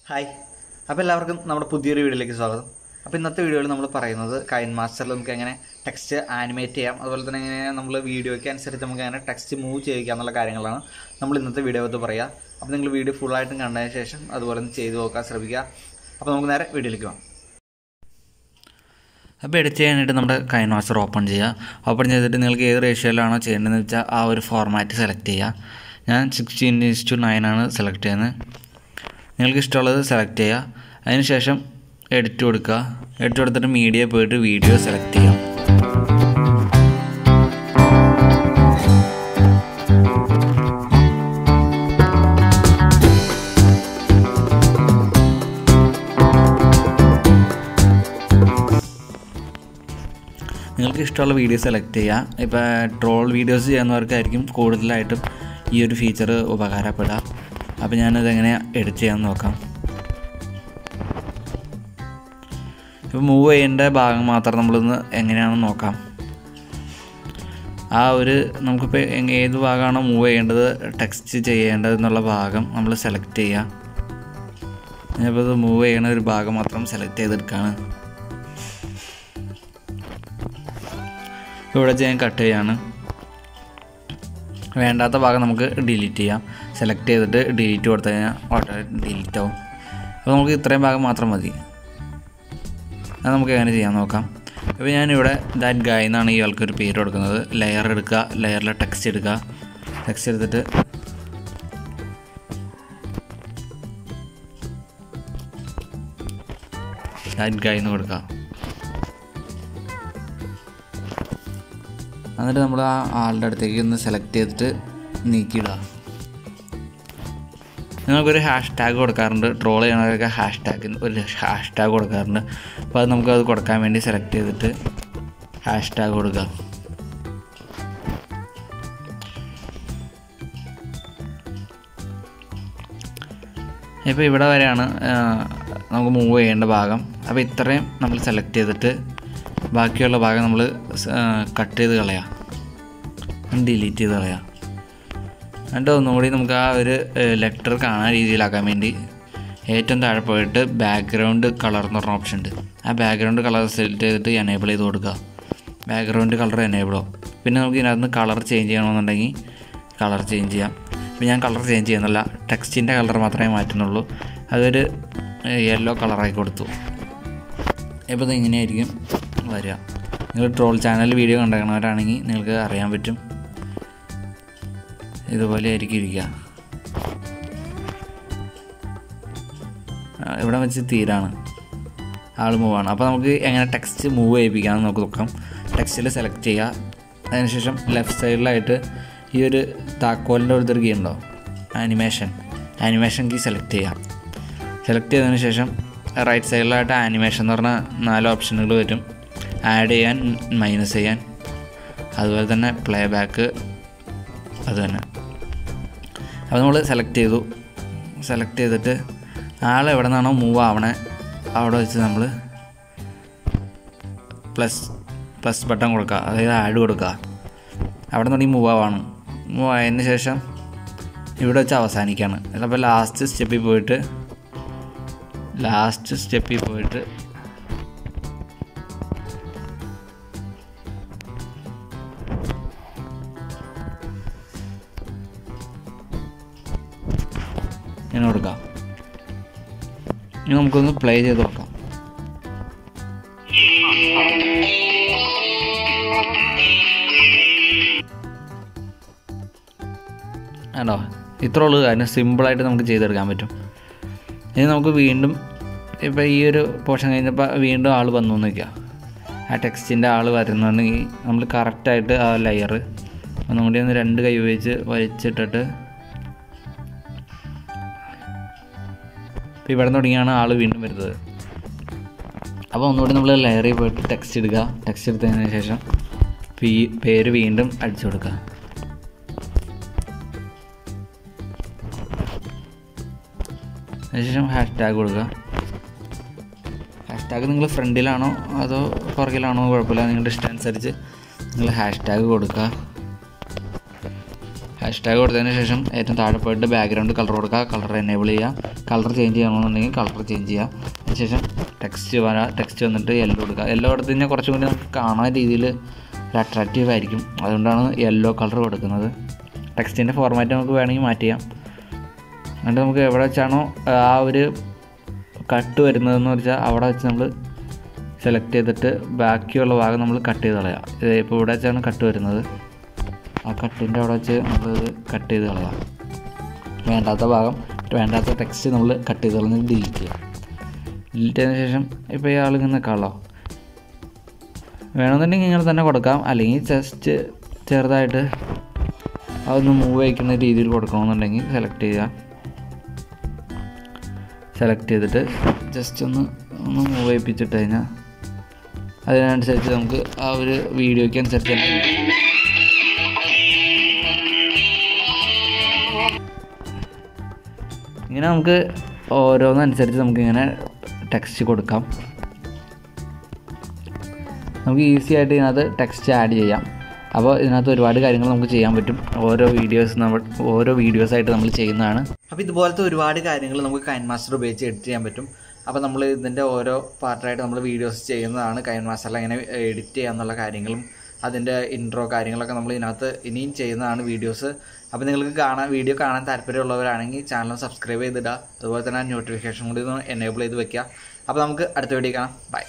hi അപ്പോൾ എല്ലാവർക്കും നമ്മുടെ പുതിയൊരു വീഡിയോയിലേക്ക് സ്വാഗതം അപ്പോൾ ഇന്നത്തെ വീഡിയോയിൽ നമ്മൾ പറയുന്നത് കൈൻ മാസ്റ്ററിൽ നമുക്ക് എങ്ങനെ ടെക്സ്റ്റ് ആനിമേറ്റ് ചെയ്യാം അതുപോലെ തന്നെ എങ്ങനെ നമ്മൾ വീഡിയോയ്ക്ക് അനുസരിച്ച് നമുക്ക് എങ്ങനെ ടെക്സ്റ്റ് മൂവ് ചെയ്യിക്കുക എന്നുള്ള കാര്യങ്ങളാണ് നമ്മൾ ഇന്നത്തെ വീഡിയോ അകത്ത് പറയുക അപ്പോൾ നിങ്ങൾ വീഡിയോ ഫുള്ളായിട്ടും കണ്ടതിന് ശേഷം അതുപോലെ ഒന്ന് ചെയ്ത് നോക്കാൻ ശ്രമിക്കുക അപ്പോൾ നമുക്ക് നേരെ വീഡിയോയിലേക്ക് പോകാം അപ്പോൾ എഡിറ്റ് ചെയ്യാനായിട്ട് നമ്മുടെ കൈൻ മാസ്റ്റർ ഓപ്പൺ ചെയ്യുക ഓപ്പൺ ചെയ്തിട്ട് നിങ്ങൾക്ക് ഏത് റേഷ്യോയിലാണോ ചെയ്യേണ്ടതെന്ന് വെച്ചാൽ ആ ഒരു ഫോർമാറ്റ് സെലക്ട് ചെയ്യുക ഞാൻ സിക്സ്റ്റീൻ ഈസ് ടു നയൻ ആണ് സെലക്ട് ചെയ്യുന്നത് നിങ്ങൾക്ക് ഇഷ്ടമുള്ളത് സെലക്ട് ചെയ്യുക അതിനുശേഷം എഡിറ്റ് കൊടുക്കുക എഡിറ്റ് കൊടുത്തിട്ട് മീഡിയ പോയിട്ട് വീഡിയോ സെലക്ട് ചെയ്യാം നിങ്ങൾക്ക് ഇഷ്ടമുള്ള വീഡിയോ സെലക്ട് ചെയ്യുക ഇപ്പോൾ ട്രോൾ വീഡിയോസ് ചെയ്യുന്നവർക്കായിരിക്കും കൂടുതലായിട്ടും ഈ ഒരു ഫീച്ചർ ഉപകാരപ്പെടുക അപ്പോൾ ഞാനത് എങ്ങനെ എഡിറ്റ് ചെയ്യാമെന്ന് നോക്കാം ഇപ്പോൾ മൂവ് ചെയ്യേണ്ട ഭാഗം മാത്രം നമ്മളൊന്ന് എങ്ങനെയാണെന്ന് നോക്കാം ആ ഒരു നമുക്കിപ്പോൾ എങ് ഏത് ഭാഗമാണോ മൂവ് ചെയ്യേണ്ടത് ടെക്സ്റ്റ് ചെയ്യേണ്ടത് എന്നുള്ള ഭാഗം നമ്മൾ സെലക്ട് ചെയ്യുക ഞാനിപ്പോൾ ഇത് മൂവ് ചെയ്യണ ഒരു ഭാഗം മാത്രം സെലക്ട് ചെയ്തെടുക്കുകയാണ് ഇവിടെ ചെയ്യാൻ കട്ട് ചെയ്യാണ് വേണ്ടാത്ത ഭാഗം നമുക്ക് ഡിലീറ്റ് ചെയ്യാം സെലക്ട് ചെയ്തിട്ട് ഡിലീറ്റ് കൊടുത്തു കഴിഞ്ഞാൽ ഓട്ടോ ഡിലീറ്റ് ആവും അപ്പോൾ നമുക്ക് ഇത്രയും ഭാഗം മാത്രം മതി അത് നമുക്ക് എങ്ങനെ ചെയ്യാൻ നോക്കാം അപ്പോൾ ഞാനിവിടെ ദാറ്റ് ഗായ് എന്നാണ് ഇയാൾക്ക് ഒരു പേര് കൊടുക്കുന്നത് ലെയർ എടുക്കുക ലെയറിലെ ടെക്സ്റ്റ് എടുക്കുക ടെക്സ്റ്റ് എടുത്തിട്ട് ദാറ്റ് ഗായ് എന്ന് കൊടുക്കുക എന്നിട്ട് നമ്മൾ ആ ആളുടെ അടുത്തേക്ക് ഒന്ന് സെലക്ട് ചെയ്തിട്ട് നീക്കിയിടുക നിങ്ങൾക്കൊരു ഹാഷ് ടാഗ് കൊടുക്കാറുണ്ട് ട്രോൾ ചെയ്യണവരൊക്കെ ഹാഷ് ടാഗ് ഒരു ഹാഷ് ടാഗ് കൊടുക്കാറുണ്ട് അപ്പോൾ അത് നമുക്ക് അത് കൊടുക്കാൻ വേണ്ടി സെലക്ട് ചെയ്തിട്ട് ഹാഷ് ടാഗ് കൊടുക്കുക ഇപ്പോൾ ഇവിടെ വരെയാണ് ആ, നമുക്ക് മൂവ് ചെയ്യേണ്ട ഭാഗം അപ്പോൾ ഇത്രയും നമ്മൾ സെലക്ട് ചെയ്തിട്ട് ബാക്കിയുള്ള ഭാഗം നമ്മൾ കട്ട് ചെയ്ത് കളയാം ഡിലീറ്റ് ചെയ്ത് കളയാം എന്നിട്ട് ഒന്നുകൂടി നമുക്ക് ആ ഒരു ലെറ്റർ കാണാൻ രീതിയിലാക്കാൻ വേണ്ടി ഏറ്റവും താഴെ പോയിട്ട് ബാക്ക്ഗ്രൗണ്ട് കളർ എന്ന് പറഞ്ഞ ഓപ്ഷൻ ഉണ്ട് ആ ബാക്ക്ഗ്രൗണ്ട് കളർ സെലക്ട് ചെയ്തിട്ട് എനേബിൾ ചെയ്ത് കൊടുക്കുക ബാക്ക്ഗ്രൗണ്ട് കളർ എനേബിളോ പിന്നെ നമുക്ക് ഇതിനകത്ത് കളർ ചേഞ്ച് ചെയ്യണമെന്നുണ്ടെങ്കിൽ കളർ ചേഞ്ച് ചെയ്യാം ഇപ്പം ഞാൻ കളർ ചേഞ്ച് ചെയ്യുന്നില്ല ടെക്സ്റ്റിൻ്റെ കളർ മാത്രമേ മാറ്റുന്നുള്ളൂ അതൊരു യെല്ലോ കളറായി കൊടുത്തു ഇപ്പോൾ ഇത് ഇങ്ങനെയായിരിക്കും വരിക നിങ്ങൾ ട്രോൾ ചാനൽ വീഡിയോ കണ്ടേക്കണവരാണെങ്കിൽ നിങ്ങൾക്ക് അറിയാൻ പറ്റും ഇതുപോലെ ആയിരിക്കും ഇരിക്കുക ആ, ഇവിടെ വെച്ച് തീരാണ് ആൾ മൂവാണ് അപ്പോൾ നമുക്ക് എങ്ങനെ ടെക്സ്റ്റ് മൂവ് ചെയ്യിപ്പിക്കാമെന്ന് നമുക്ക് നോക്കാം ടെക്സ്റ്റിൽ സെലക്ട് ചെയ്യുക അതിനുശേഷം ലെഫ്റ്റ് സൈഡിലായിട്ട് ഈ ഒരു താക്കോലിൻ്റെ ഒരു കീ ഉണ്ടോ ആനിമേഷൻ ആനിമേഷൻ കീ സെലക്ട് ചെയ്യാം സെലക്ട് ചെയ്തതിന് ശേഷം റൈറ്റ് സൈഡിലായിട്ട് ആനിമേഷൻ എന്ന് പറഞ്ഞ നാല് ഓപ്ഷനുകൾ വരും ആഡ് ചെയ്യാൻ മൈനസ് ചെയ്യാൻ അതുപോലെ തന്നെ പ്ലേ ബാക്ക് അത് തന്നെ അപ്പോൾ നമ്മൾ സെലക്ട് ചെയ്തു സെലക്ട് ചെയ്തിട്ട് ആൾ എവിടെ നിന്നാണോ മൂവ് ആവണേ അവിടെ വെച്ച് നമ്മൾ പ്ലസ് പ്ലസ് ബട്ടൺ കൊടുക്കുക അതായത് ആഡ് കൊടുക്കുക അവിടെ നിന്ന് മൂവ് ആവാണ് മൂവ് ആയതിന് ശേഷം ഇവിടെ വെച്ച് അവസാനിക്കുകയാണ് അപ്പോൾ ലാസ്റ്റ് സ്റ്റെപ്പിൽ പോയിട്ട് ലാസ്റ്റ് സ്റ്റെപ്പിൽ പോയിട്ട് ഇങ്ങനെ കൊടുക്കാം ഇനി നമുക്കൊന്ന് പ്ലേ ചെയ്ത് നോക്കാം ആണോ ഇത്ര ഉള്ളൂ കാര്യം സിമ്പിളായിട്ട് നമുക്ക് ചെയ്തെടുക്കാൻ പറ്റും ഇനി നമുക്ക് വീണ്ടും ഇപ്പോൾ ഈ ഒരു പോർഷൻ കഴിഞ്ഞപ്പോൾ വീണ്ടും ആൾ വന്നു എന്ന് വയ്ക്കുക ആ ടെക്സ്റ്റിൻ്റെ ആൾ വരുന്നുണ്ടെങ്കിൽ നമ്മൾ കറക്റ്റായിട്ട് ആ ലെയർ ഒന്നുകൂടി ഒന്ന് രണ്ട് കൈ ഉപയോഗിച്ച് വലിച്ചിട്ടിട്ട് ഇപ്പോൾ ഇവിടെ തുടങ്ങിയാണ് ആൾ വീണ്ടും വരുന്നത് അപ്പോൾ ഒന്നുകൂടി നമ്മൾ ലെയറിൽ പോയിട്ട് ടെക്സ്റ്റ് എടുക്കുക ടെക്സ്റ്റ് എടുത്തതിന് ശേഷം പീ പേര് വീണ്ടും അടിച്ചു കൊടുക്കുക അതിനുശേഷം ഹാഷ് ടാഗ് കൊടുക്കുക ഹാഷ് ടാഗ് നിങ്ങൾ ഫ്രണ്ടിലാണോ അതോ പുറകിലാണോ കുഴപ്പമില്ല നിങ്ങളുടെ ഇഷ്ടം അനുസരിച്ച് നിങ്ങൾ ഹാഷ് ടാഗ് കൊടുക്കുക ഹാഷ്ടാഗ് കൊടുത്തതിന് ശേഷം ഏറ്റവും താഴെ പോയിട്ട് ബാക്ക്ഗ്രൗണ്ട് കളർ കൊടുക്കുക കളർ എനേബിൾ ചെയ്യുക കളർ ചേഞ്ച് ചെയ്യണമെന്നുണ്ടെങ്കിൽ കളർ ചേഞ്ച് ചെയ്യുക അതിനുശേഷം ടെക്സ്റ്റ് വരാം ടെക്സ്റ്റ് വന്നിട്ട് യെല്ലോ കൊടുക്കുക യെല്ലോ കൊടുത്തു കഴിഞ്ഞാൽ കുറച്ചും കൂടി നമുക്ക് കാണാൻ രീതിയിൽ ഒരു അട്രാക്റ്റീവ് ആയിരിക്കും അതുകൊണ്ടാണ് യെല്ലോ കളർ കൊടുക്കുന്നത് ടെക്സ്റ്റിൻ്റെ ഫോർമാറ്റ് നമുക്ക് വേണമെങ്കിൽ മാറ്റി ചെയ്യാം എന്നിട്ട് നമുക്ക് എവിടെ വെച്ചാണോ ആ ഒരു കട്ട് വരുന്നതെന്ന് വെച്ചാൽ അവിടെ വെച്ച് നമ്മൾ സെലക്ട് ചെയ്തിട്ട് ബാക്കിയുള്ള ഭാഗം നമ്മൾ കട്ട് ചെയ്ത് കളയാം ഇത് ഇപ്പോൾ ഇവിടെ വെച്ചാണ് കട്ട് വരുന്നത് ആ കട്ടിൻ്റെ അവിടെ വെച്ച് നമ്മളിത് കട്ട് ചെയ്ത് കളയാം വേണ്ടാത്ത ഭാഗം വേണ്ടാത്ത ടെക്സ്റ്റ് നമ്മൾ കട്ട് ചെയ്ത് കളഞ്ഞ് ഡിലീറ്റ് ചെയ്യാം ഡിലീറ്റ് ചെയ്തതിന് ശേഷം ഇപ്പോൾ ഈ ആളിങ്ങനെ നിൽക്കാമല്ലോ വേണമെന്നുണ്ടെങ്കിൽ ഇങ്ങനെ തന്നെ കൊടുക്കാം അല്ലെങ്കിൽ ജസ്റ്റ് ചെറുതായിട്ട് അതൊന്ന് മൂവ് വയ്ക്കുന്ന രീതിയിൽ കൊടുക്കണമെന്നുണ്ടെങ്കിൽ സെലക്ട് ചെയ്യുക സെലക്ട് ചെയ്തിട്ട് ജസ്റ്റ് ഒന്ന് ഒന്ന് മൂവ് ചെയ്യിപ്പിച്ചിട്ട് കഴിഞ്ഞാൽ അതിനനുസരിച്ച് നമുക്ക് ആ ഒരു വീഡിയോയ്ക്ക് അനുസരിച്ച് തന്നെ ഇങ്ങനെ നമുക്ക് ഓരോന്നനുസരിച്ച് നമുക്കിങ്ങനെ ടെക്സ്റ്റ് കൊടുക്കാം നമുക്ക് ഈസി ആയിട്ട് ഇതിനകത്ത് ടെക്സ്റ്റ് ആഡ് ചെയ്യാം അപ്പോൾ ഇതിനകത്ത് ഒരുപാട് കാര്യങ്ങൾ നമുക്ക് ചെയ്യാൻ പറ്റും ഓരോ വീഡിയോസ് നമ്മൾ ഓരോ വീഡിയോസായിട്ട് നമ്മൾ ചെയ്യുന്നതാണ് അപ്പോൾ ഇതുപോലത്തെ ഒരുപാട് കാര്യങ്ങൾ നമുക്ക് കൈൻ മാസ്റ്റർ ഉപയോഗിച്ച് എഡിറ്റ് ചെയ്യാൻ പറ്റും അപ്പോൾ നമ്മൾ ഇതിൻ്റെ ഓരോ പാർട്ടായിട്ട് നമ്മൾ വീഡിയോസ് ചെയ്യുന്നതാണ് കൈൻ മാസ്റ്ററിൽ എങ്ങനെ എഡിറ്റ് ചെയ്യാന്നുള്ള കാര്യങ്ങളും അതിൻ്റെ ഇൻട്രോ കാര്യങ്ങളൊക്കെ നമ്മൾ ഇതിനകത്ത് ഇനിയും ചെയ്യുന്നതാണ് വീഡിയോസ് അപ്പോൾ നിങ്ങൾക്ക് കാണാൻ വീഡിയോ കാണാൻ താല്പര്യമുള്ളവരാണെങ്കിൽ ചാനൽ സബ്സ്ക്രൈബ് ചെയ്തിടുക അതുപോലെ തന്നെ നോട്ടിഫിക്കേഷൻ കൂടി ഒന്ന് എനേബിൾ ചെയ്ത് വെക്കുക അപ്പോൾ നമുക്ക് അടുത്ത വീഡിയോ കാണാം ബൈ